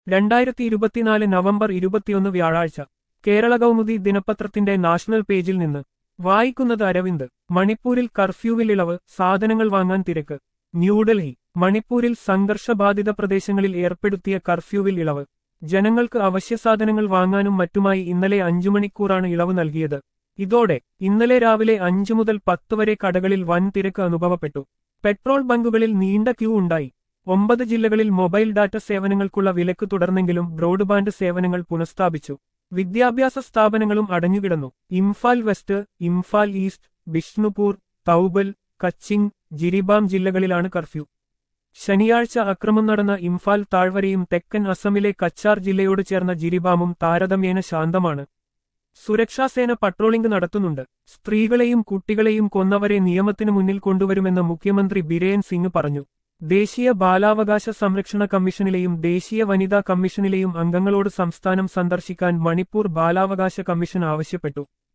രണ്ടായിരത്തി ഇരുപത്തിനാല് നവംബർ ഇരുപത്തിയൊന്ന് വ്യാഴാഴ്ച കേരള കൗമുദി ദിനപത്രത്തിന്റെ നാഷണൽ പേജിൽ നിന്ന് വായിക്കുന്നത് അരവിന്ദ് മണിപ്പൂരിൽ കർഫ്യൂവിൽ ഇളവ് സാധനങ്ങൾ വാങ്ങാൻ തിരക്ക് ന്യൂഡൽഹി മണിപ്പൂരിൽ സംഘർഷബാധിത പ്രദേശങ്ങളിൽ ഏർപ്പെടുത്തിയ കർഫ്യൂവിൽ ഇളവ് ജനങ്ങൾക്ക് അവശ്യസാധനങ്ങൾ വാങ്ങാനും മറ്റുമായി ഇന്നലെ അഞ്ചു മണിക്കൂറാണ് ഇളവ് നൽകിയത് ഇതോടെ ഇന്നലെ രാവിലെ അഞ്ചു മുതൽ പത്ത് വരെ കടകളിൽ വൻ തിരക്ക് അനുഭവപ്പെട്ടു പെട്രോൾ ബങ്കുകളിൽ നീണ്ട ക്യൂ ഉണ്ടായി ഒമ്പത് ജില്ലകളിൽ മൊബൈൽ ഡാറ്റ സേവനങ്ങൾക്കുള്ള വിലക്ക് തുടർന്നെങ്കിലും ബ്രോഡ്ബാൻഡ് സേവനങ്ങൾ പുനഃസ്ഥാപിച്ചു വിദ്യാഭ്യാസ സ്ഥാപനങ്ങളും അടഞ്ഞുകിടന്നു ഇംഫാൽ വെസ്റ്റ് ഇംഫാൽ ഈസ്റ്റ് ബിഷ്ണുപൂർ തൗബൽ കച്ചിങ് ജിരിബാം ജില്ലകളിലാണ് കർഫ്യൂ ശനിയാഴ്ച അക്രമം നടന്ന ഇംഫാൽ താഴ്വരയും തെക്കൻ അസമിലെ കച്ചാർ ജില്ലയോട് ചേർന്ന ജിരിബാമും താരതമ്യേന ശാന്തമാണ് സുരക്ഷാസേന പട്രോളിംഗ് നടത്തുന്നുണ്ട് സ്ത്രീകളെയും കുട്ടികളെയും കൊന്നവരെ നിയമത്തിനു മുന്നിൽ കൊണ്ടുവരുമെന്ന് മുഖ്യമന്ത്രി ബിരേൻ സിംഗ് പറഞ്ഞു ദേശീയ ബാലാവകാശ സംരക്ഷണ കമ്മീഷനിലെയും ദേശീയ വനിതാ കമ്മീഷനിലെയും അംഗങ്ങളോട് സംസ്ഥാനം സന്ദർശിക്കാൻ മണിപ്പൂർ ബാലാവകാശ കമ്മീഷൻ ആവശ്യപ്പെട്ടു